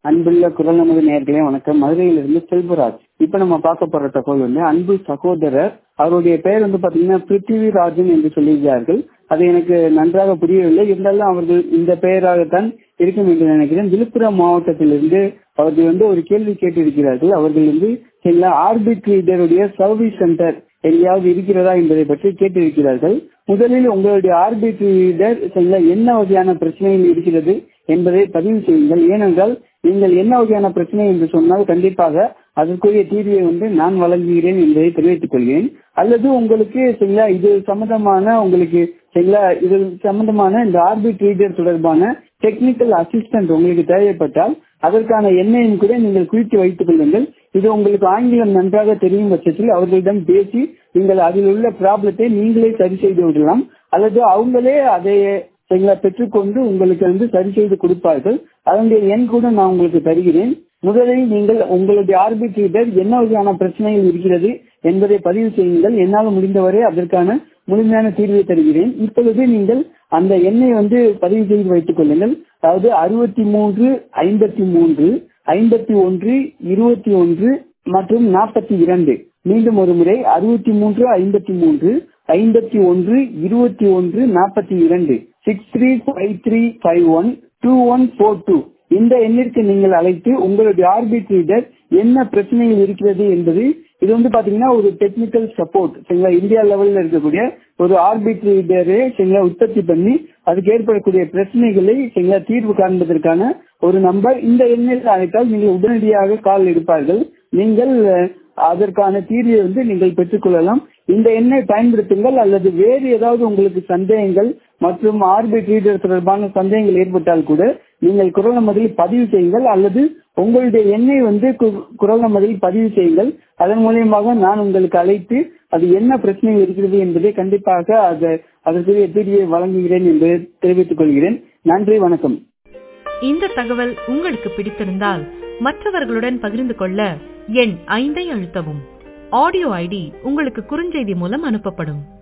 அன்புள்ள குரல் நமது நேர்களே வணக்கம் மதுரையிலிருந்து செல்வராஜ் இப்ப நம்ம பார்க்க போற தகவல் வந்து அன்பு சகோதரர் அவருடைய பெயர் வந்து பாத்தீங்கன்னா பிருத்திவிராஜன் என்று சொல்லியிருக்கிறார்கள் அது எனக்கு நன்றாக புரியவில்லை இருந்தாலும் அவர்கள் இந்த பெயராகத்தான் இருக்கும் என்று நினைக்கிறேன் விழுப்புரம் மாவட்டத்திலிருந்து அவர்கள் வந்து ஒரு கேள்வி கேட்டிருக்கிறார்கள் அவர்கள் வந்து சரிங்களா ஆர்பிட் ரீடருடைய சர்வீஸ் சென்டர் எங்கேயாவது இருக்கிறதா என்பதை பற்றி கேட்டிருக்கிறார்கள் முதலில் உங்களுடைய ஆர்பிட் ரீடர் சரிங்களா என்ன வகையான பிரச்சனைகள் இருக்கிறது என்பதை பதிவு செய்யுங்கள் ஏனென்றால் நீங்கள் என்ன வகையான பிரச்சனை என்று சொன்னால் கண்டிப்பாக அதற்குரிய தீர்வை வந்து நான் வழங்குகிறேன் என்பதை தெரிவித்துக் கொள்கிறேன் அல்லது உங்களுக்கு சரிங்களா இது சம்பந்தமான உங்களுக்கு சரிங்களா இது சம்பந்தமான இந்த ஆர்பிட் ரீடர் தொடர்பான டெக்னிக்கல் அசிஸ்டன்ட் உங்களுக்கு தேவைப்பட்டால் அதற்கான எண்ணையும் கூட நீங்கள் குறித்து வைத்துக் கொள்ளுங்கள் இது உங்களுக்கு ஆங்கிலம் நன்றாக தெரியும் பட்சத்தில் அவர்களிடம் பேசி நீங்கள் அதில் உள்ள ப்ராப்ளத்தை நீங்களே சரி செய்து விடலாம் அல்லது அவங்களே அதை சரிங்களா பெற்றுக்கொண்டு உங்களுக்கு வந்து சரி செய்து கொடுப்பார்கள் அதனுடைய எண் கூட நான் உங்களுக்கு தருகிறேன் முதலில் நீங்கள் உங்களுடைய ஆர்பிட்ரேட்டர் என்ன வகையான பிரச்சனைகள் இருக்கிறது என்பதை பதிவு செய்யுங்கள் என்னால் முடிந்தவரை அதற்கான முழுமையான தீர்வை தருகிறேன் இப்பொழுது நீங்கள் அந்த எண்ணை வந்து பதிவு செய்து வைத்துக் கொள்ளுங்கள் அதாவது அறுபத்தி மூன்று ஐம்பத்தி மூன்று ஐம்பத்தி ஒன்று இருபத்தி ஒன்று மற்றும் நாற்பத்தி இரண்டு மீண்டும் ஒரு முறை அறுபத்தி மூன்று ஐம்பத்தி மூன்று ஐம்பத்தி ஒன்று இருபத்தி ஒன்று நாற்பத்தி இரண்டு six three five three five one two one four two இந்த எண்ணிற்கு நீங்கள் அழைத்து உங்களுடைய ஆர்பிட் ரீடர் என்ன பிரச்சனைகள் இருக்கிறது என்பது இது வந்து பாத்தீங்கன்னா ஒரு டெக்னிக்கல் சப்போர்ட் சரிங்களா இந்தியா லெவல்ல இருக்கக்கூடிய ஒரு ஆர்பிட் ரீடரே சரிங்களா உற்பத்தி பண்ணி அதுக்கு ஏற்படக்கூடிய பிரச்சனைகளை சரிங்களா தீர்வு காண்பதற்கான ஒரு நம்பர் இந்த எண்ணில் அழைத்தால் நீங்கள் உடனடியாக கால் எடுப்பார்கள் நீங்கள் அதற்கான தீர்வை வந்து நீங்கள் பெற்றுக்கொள்ளலாம் இந்த எண்ணை பயன்படுத்துங்கள் அல்லது வேறு ஏதாவது உங்களுக்கு சந்தேகங்கள் மற்றும் ஆர்பிட் ரீடர் தொடர்பான சந்தேகங்கள் ஏற்பட்டால் கூட நீங்கள் குரல் நமதில் பதிவு செய்யுங்கள் அல்லது உங்களுடைய எண்ணை வந்து குரல் நமதில் பதிவு செய்யுங்கள் அதன் மூலியமாக நான் உங்களுக்கு அழைத்து அது என்ன பிரச்சனைகள் இருக்கிறது என்பதை கண்டிப்பாக அது அதற்குரிய தீர்வை வழங்குகிறேன் என்று தெரிவித்துக் கொள்கிறேன் நன்றி வணக்கம் இந்த தகவல் உங்களுக்கு பிடித்திருந்தால் மற்றவர்களுடன் பகிர்ந்து கொள்ள எண் ஐந்தை அழுத்தவும் ஆடியோ ஐடி உங்களுக்கு குறுஞ்செய்தி மூலம் அனுப்பப்படும்